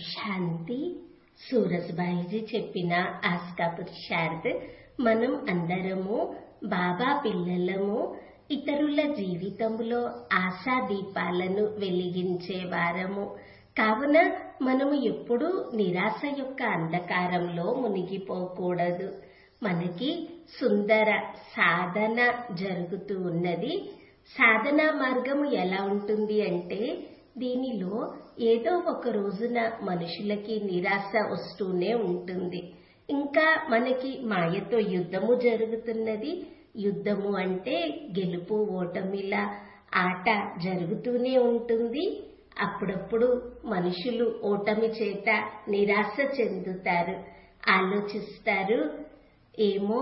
శాంతి సూరజ్బాయిజీ చెప్పిన ఆస్కా పురుషార్థ్ మనం అందరము బాబా పిల్లలము ఇతరుల జీవితంలో ఆశా దీపాలను వెలిగించే వారము కావున మనము ఎప్పుడూ నిరాశ యొక్క అంధకారంలో మునిగిపోకూడదు మనకి సుందర సాధన జరుగుతూ ఉన్నది సాధనా మార్గము ఎలా ఉంటుంది అంటే దీనిలో ఏదో ఒక రోజున మనుషులకి నిరాశ వస్తూనే ఉంటుంది ఇంకా మనకి మాయతో యుద్ధము జరుగుతున్నది యుద్ధము అంటే గెలుపు ఓటమిల ఆట జరుగుతూనే ఉంటుంది అప్పుడప్పుడు మనుషులు ఓటమి చేత నిరాశ చెందుతారు ఆలోచిస్తారు ఏమో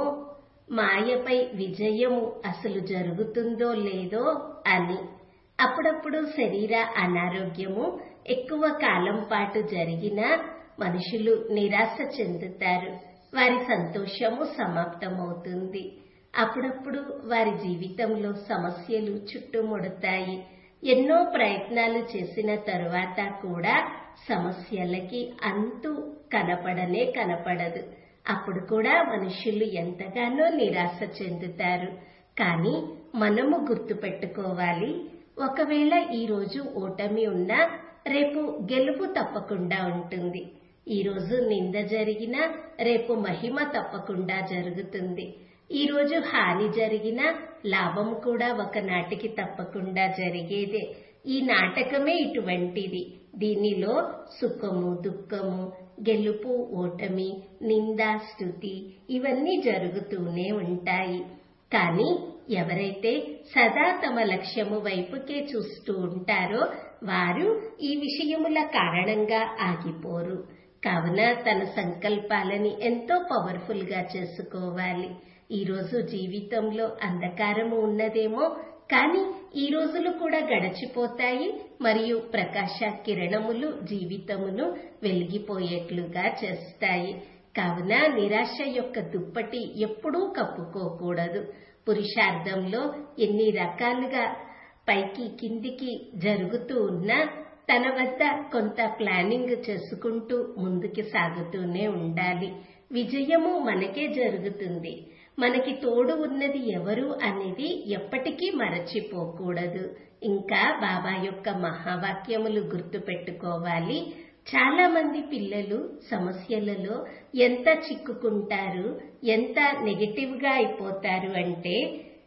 మాయపై విజయము అసలు జరుగుతుందో లేదో అని అప్పుడప్పుడు శరీర అనారోగ్యము ఎక్కువ కాలం పాటు జరిగిన మనుషులు నిరాశ చెందుతారు వారి సంతోషము సమాప్తమవుతుంది అప్పుడప్పుడు వారి జీవితంలో సమస్యలు చుట్టుముడతాయి ఎన్నో ప్రయత్నాలు చేసిన తరువాత కూడా సమస్యలకి అంతు కనపడనే కనపడదు అప్పుడు కూడా మనుషులు ఎంతగానో నిరాశ చెందుతారు కానీ మనము గుర్తుపెట్టుకోవాలి ఒకవేళ ఈరోజు ఓటమి ఉన్నా రేపు గెలుపు తప్పకుండా ఉంటుంది ఈరోజు నింద జరిగినా రేపు మహిమ తప్పకుండా జరుగుతుంది ఈరోజు హాని జరిగినా లాభం కూడా ఒకనాటికి తప్పకుండా జరిగేదే ఈ నాటకమే ఇటువంటిది దీనిలో సుఖము దుఃఖము గెలుపు ఓటమి నింద స్థుతి ఇవన్నీ జరుగుతూనే ఉంటాయి కానీ ఎవరైతే సదా తమ లక్ష్యము వైపుకే చూస్తూ ఉంటారో వారు ఈ విషయముల కారణంగా ఆగిపోరు కావున తన సంకల్పాలని ఎంతో పవర్ఫుల్ గా చేసుకోవాలి ఈరోజు జీవితంలో అంధకారము ఉన్నదేమో కానీ ఈ రోజులు కూడా గడిచిపోతాయి మరియు ప్రకాశ కిరణములు జీవితమును వెలిగిపోయేట్లుగా చేస్తాయి కావున నిరాశ యొక్క దుప్పటి ఎప్పుడూ కప్పుకోకూడదు పురుషార్థంలో ఎన్ని రకాలుగా పైకి కిందికి జరుగుతూ ఉన్నా తన వద్ద కొంత ప్లానింగ్ చేసుకుంటూ ముందుకు సాగుతూనే ఉండాలి విజయము మనకే జరుగుతుంది మనకి తోడు ఉన్నది ఎవరు అనేది ఎప్పటికీ మరచిపోకూడదు ఇంకా బాబా యొక్క మహావాక్యములు గుర్తుపెట్టుకోవాలి చాలా మంది పిల్లలు సమస్యలలో ఎంత చిక్కుకుంటారు ఎంత నెగటివ్ గా అయిపోతారు అంటే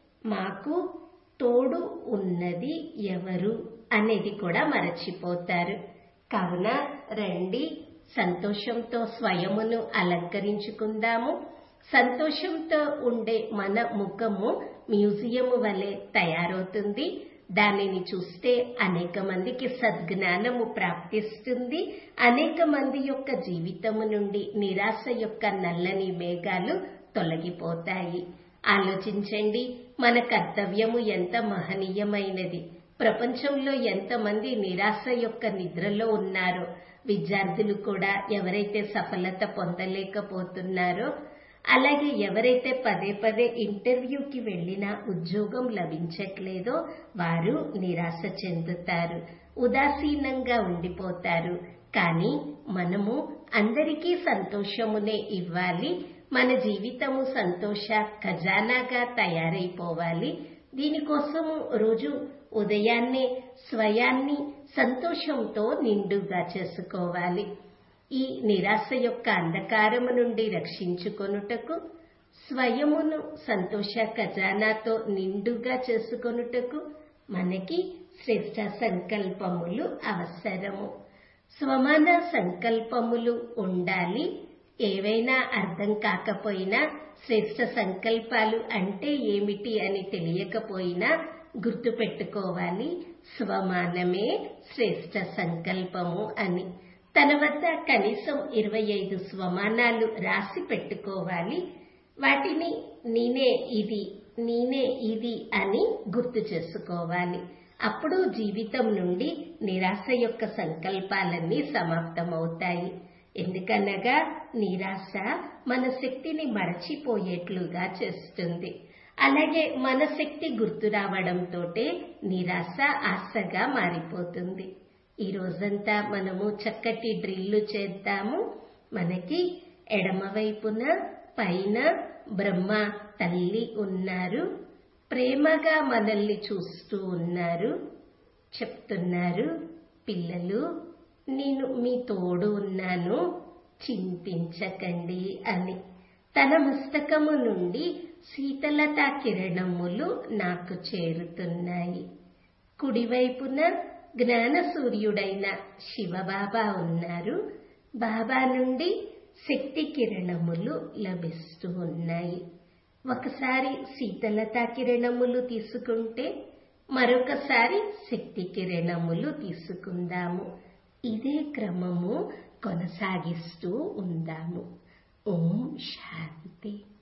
మాకు తోడు ఉన్నది ఎవరు అనేది కూడా మరచిపోతారు కావున రండి సంతోషంతో స్వయమును అలంకరించుకుందాము సంతోషంతో ఉండే మన ముఖము మ్యూజియం వలె తయారవుతుంది దానిని చూస్తే అనేక మందికి సద్జ్ఞానము ప్రాప్తిస్తుంది అనేక మంది యొక్క జీవితము నుండి నిరాశ యొక్క నల్లని మేఘాలు తొలగిపోతాయి ఆలోచించండి మన కర్తవ్యము ఎంత మహనీయమైనది ప్రపంచంలో ఎంతమంది నిరాశ యొక్క నిద్రలో ఉన్నారో విద్యార్థులు కూడా ఎవరైతే సఫలత పొందలేకపోతున్నారో అలాగే ఎవరైతే పదే పదే ఇంటర్వ్యూకి వెళ్ళినా ఉద్యోగం లభించట్లేదో వారు నిరాశ చెందుతారు ఉదాసీనంగా ఉండిపోతారు కానీ మనము అందరికీ సంతోషమునే ఇవ్వాలి మన జీవితము సంతోష ఖజానాగా తయారైపోవాలి దీనికోసము రోజు ఉదయాన్నే స్వయాన్ని సంతోషంతో నిండుగా చేసుకోవాలి ఈ నిరాశ యొక్క అంధకారము నుండి రక్షించుకొనుటకు స్వయమును సంతోష ఖజానాతో నిండుగా చేసుకొనుటకు మనకి శ్రేష్ట సంకల్పములు అవసరము స్వమాన సంకల్పములు ఉండాలి ఏవైనా అర్థం కాకపోయినా శ్రేష్ట సంకల్పాలు అంటే ఏమిటి అని తెలియకపోయినా గుర్తుపెట్టుకోవాలి స్వమానమే శ్రేష్ట సంకల్పము అని తన వద్ద కనీసం ఇరవై ఐదు స్వమానాలు రాసి పెట్టుకోవాలి వాటిని నేనే ఇది నేనే ఇది అని గుర్తు చేసుకోవాలి అప్పుడు జీవితం నుండి నిరాశ యొక్క సంకల్పాలన్నీ సమాప్తమవుతాయి ఎందుకనగా నిరాశ మన శక్తిని మరచిపోయేట్లుగా చేస్తుంది అలాగే మన శక్తి గుర్తు రావడంతో నిరాశ ఆశగా మారిపోతుంది ఈ రోజంతా మనము చక్కటి డ్రిల్లు చేద్దాము మనకి ఎడమవైపున పైన బ్రహ్మ తల్లి ఉన్నారు ప్రేమగా మనల్ని చూస్తూ ఉన్నారు చెప్తున్నారు పిల్లలు నేను మీ తోడు ఉన్నాను చింతించకండి అని తన మస్తకము నుండి శీతలత కిరణములు నాకు చేరుతున్నాయి కుడివైపున జ్ఞాన సూర్యుడైన శివబాబా ఉన్నారు బాబా నుండి శక్తి కిరణములు లభిస్తూ ఉన్నాయి ఒకసారి శీతలత కిరణములు తీసుకుంటే మరొకసారి శక్తి కిరణములు తీసుకుందాము ఇదే క్రమము కొనసాగిస్తూ ఉందాము ఓం శాంతి